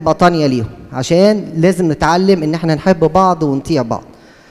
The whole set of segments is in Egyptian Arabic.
بطانية ليهم عشان لازم نتعلم ان احنا نحب بعض ونطيع بعض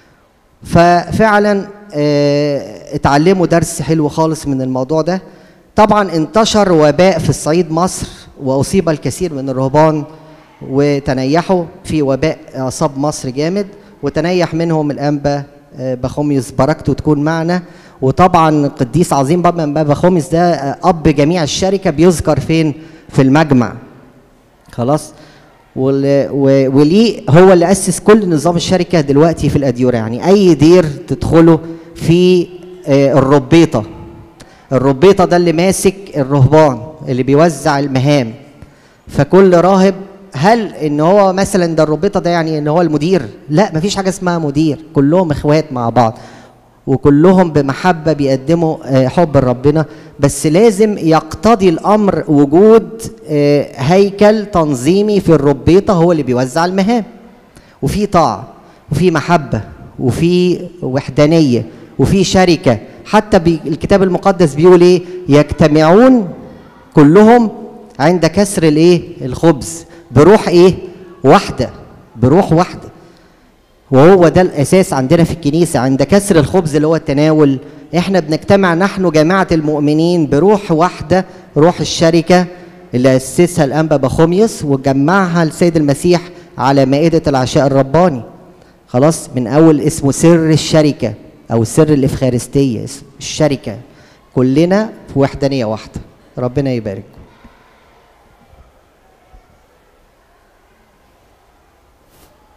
ففعلا آه، اتعلموا درس حلو خالص من الموضوع ده طبعا انتشر وباء في الصعيد مصر واصيب الكثير من الرهبان وتنيحوا في وباء اصاب مصر جامد وتنيح منهم الانبا آه، بخوميوس بركته تكون معنا وطبعا قديس عظيم بابا من بابا بخوميوس ده آه، اب جميع الشركه بيذكر فين في المجمع خلاص وال- و- وليه هو اللي اسس كل نظام الشركه دلوقتي في الاديوره يعني اي دير تدخله في آه، الربيطه الربيطه ده اللي ماسك الرهبان اللي بيوزع المهام فكل راهب هل ان هو مثلا ده الربيطه ده يعني ان هو المدير لا مفيش حاجه اسمها مدير كلهم اخوات مع بعض وكلهم بمحبه بيقدموا آه، حب لربنا بس لازم يقتضي الامر وجود آه، هيكل تنظيمي في الربيطه هو اللي بيوزع المهام وفي طاعه وفي محبه وفي وحدانيه وفي شركه حتى بي الكتاب المقدس بيقول ايه يجتمعون كلهم عند كسر الايه الخبز بروح ايه واحده بروح واحده وهو ده الاساس عندنا في الكنيسه عند كسر الخبز اللي هو التناول احنا بنجتمع نحن جماعه المؤمنين بروح واحده روح الشركه اللي اسسها الانبا بخوميوس وجمعها السيد المسيح على مائده العشاء الرباني خلاص من اول اسمه سر الشركه او سر الافخارستيه اسم الشركه كلنا في وحدانيه واحده ربنا يبارك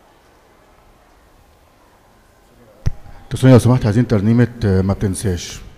تسوني لو سمحت عايزين ترنيمة آه، ما بتنساش